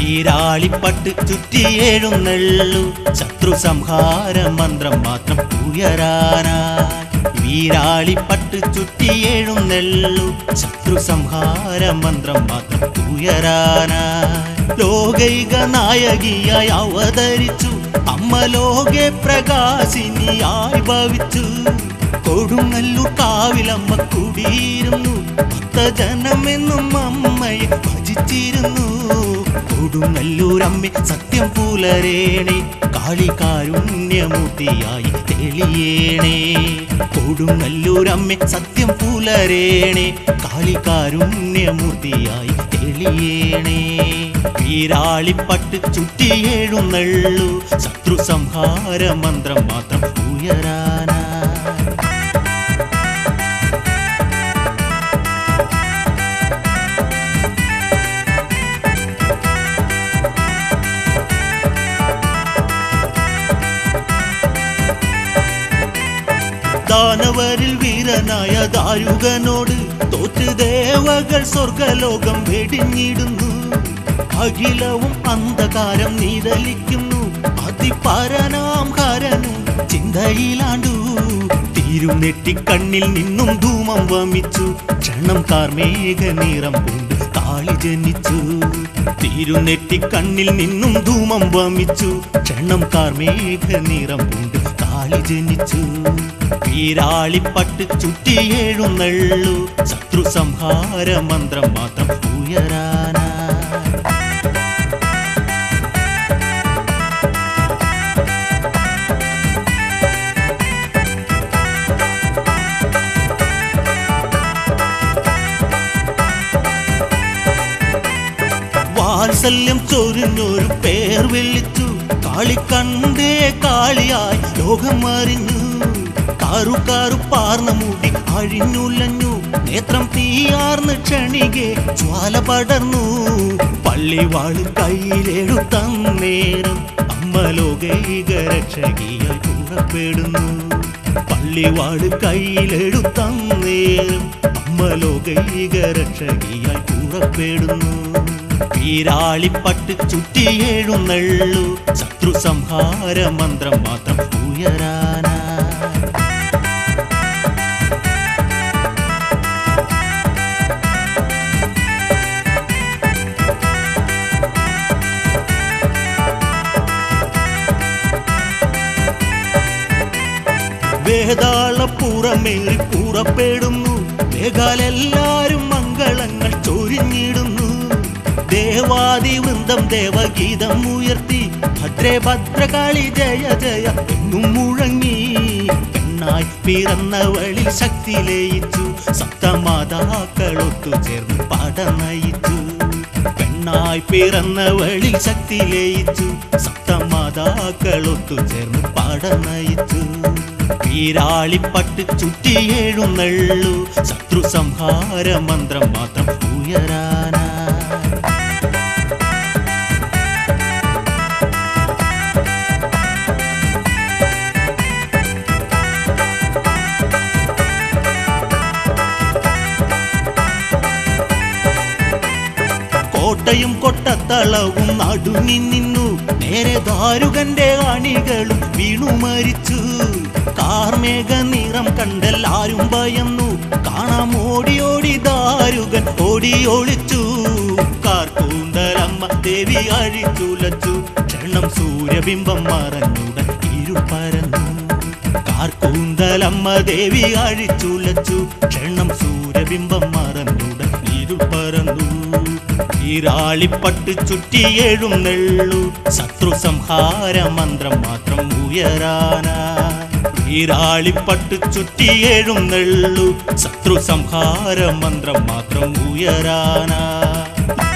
വീരാളിപ്പട്ട് ചുറ്റിയേഴുന്നള്ളു ശത്രു സംഹാര മന്ത്രം മാത്രം ഉയരാനായി വീരാളിപ്പട്ട് ചുറ്റിയേഴുന്നള്ളു ശത്രു സംഹാര മന്ത്രം മാത്രം ഉയരാനായി ലോകൈക നായകിയായി അവതരിച്ചു അമ്മ ലോകെ പ്രകാശിനിയായി ഭവിച്ചു കൊടുങ്ങല്ലൂർ കാവിലമ്മ കുടിയിരുന്നു ഭക്തജനമെന്നും അമ്മയെ ഭജിച്ചിരുന്നു കൊടുങ്ങല്ലൂരമ്മ സത്യം പുലരേണേ കാളി കാരുണ്യമൂർത്തിയായി തെളിയേണേ കൊടുങ്ങല്ലൂരമ്മ സത്യം പുലരേണേ കാളി കാരുണ്യമൂർത്തിയായി തെളിയേണേ വീരാളിപ്പട്ട് ചുറ്റിയേഴുന്നള്ളു ശത്രു സംഹാര മന്ത്രം മാത്രം ഉയരാനാ ദാനവരിൽ വീരനായ ദാരുകനോട് തോറ്റ് ദേവകൾ സ്വർഗലോകം വെടിഞ്ഞിടുന്നു അഖിലവും അന്ധകാരം നീതലിക്കുന്നു അതിപരനാം ഹരനും ചിന്തയിലാണ്ടു തിരുനെറ്റിക്കണ്ണിൽ നിന്നും ധൂമം വമിച്ചു ക്ഷണം കാർമേഘ നിറം കൊണ്ട് കാളി ജനിച്ചു തിരുനെറ്റിക്കണ്ണിൽ നിന്നും ധൂമം വമിച്ചു ക്ഷണം കാർമേഘ നിറം കൊണ്ട് കാളി ജനിച്ചു വീരാളിപ്പട്ട് ചുറ്റിയേഴുന്നള്ളു ശത്രു സംഹാര മന്ത്രം മാത്രം ഉയരാനാ വാത്സല്യം ചൊരിഞ്ഞൊരു പേർ വിളിച്ചു കാളി കണ്ടേ കാളിയായി ലോകം അറിഞ്ഞു കാറു കാറു പാർന്ന മുടി അഴിഞ്ഞുലഞ്ഞു നേത്രം തീയാർന്ന് ക്ഷണികെ ജ്വാല പടർന്നു പള്ളിവാള് കയ്യിലെടുത്തന്നേരം അമ്മ ലോകൈക രക്ഷകിയായി പുറപ്പെടുന്നു പള്ളിവാള് കയ്യിലെടുത്തന്നേരം അമ്മ ലോകൈക രക്ഷകിയായി പുറപ്പെടുന്നു വീരാളിപ്പട്ട് ചുറ്റിയേഴുന്നള്ളു ശത്രു സംഹാര മന്ത്രം മാത്രം ഉയരാനാ വേതാളപ്പുറമേറി പുറപ്പെടുന്നു വേഗാലെല്ലാരും മംഗളങ്ങൾ ചൊരിഞ്ഞിടുന്നു ദേവാദി വൃന്ദം ദേവഗീതം ഉയർത്തി ഭദ്രേ ഭദ്രകാളി ജയ ജയ എന്നും മുഴങ്ങി പെണ്ണായി പിറന്നവളിൽ ശക്തി ലയിച്ചു സപ്തമാതാക്കളൊത്തു ചേർന്ന് പാട നയിച്ചു പെണ്ണായി പിറന്നവളിൽ ശക്തി ലയിച്ചു സപ്തമാതാക്കളൊത്തു ചേർന്ന് പാട നയിച്ചു വീരാളിപ്പട്ട് ചുറ്റിയേഴുന്നള്ളു ശത്രു സംഹാര മന്ത്രം മാത്രം ഉയരാനാ കോട്ടയും കൊട്ടത്തളവും നടുങ്ങി നിന്നു നേരെ ദാരുകന്റെ അണികളും വീണു മരിച്ചു കാർമേഘ നിറം കണ്ടെല്ലാരും ഭയന്നു കാണാം ഓടി ഓടി ദാരുകൻ ഓടി ഒളിച്ചു കാർക്കൂന്തലമ്മ ദേവി അഴിച്ചുലച്ചു ക്ഷണം സൂര്യബിംബം മറഞ്ഞുടൻ ഇരുൾ പരന്നു കാർക്കൂന്തലമ്മ ദേവി അഴിച്ചുലച്ചു ക്ഷണം സൂര്യബിംബം മറഞ്ഞുടൻ ഇരുൾ പരന്നു ഈരാളിപ്പട്ട് ചുറ്റിയെഴുന്നള്ളു ശത്രു സംഹാര മന്ത്രം മാത്രം ഉയരാനാ ഈരാളിപ്പട്ട് ചുറ്റിയെഴുന്നള്ളു ശത്രു സംഹാര മന്ത്രം മാത്രം ഉയരാനാ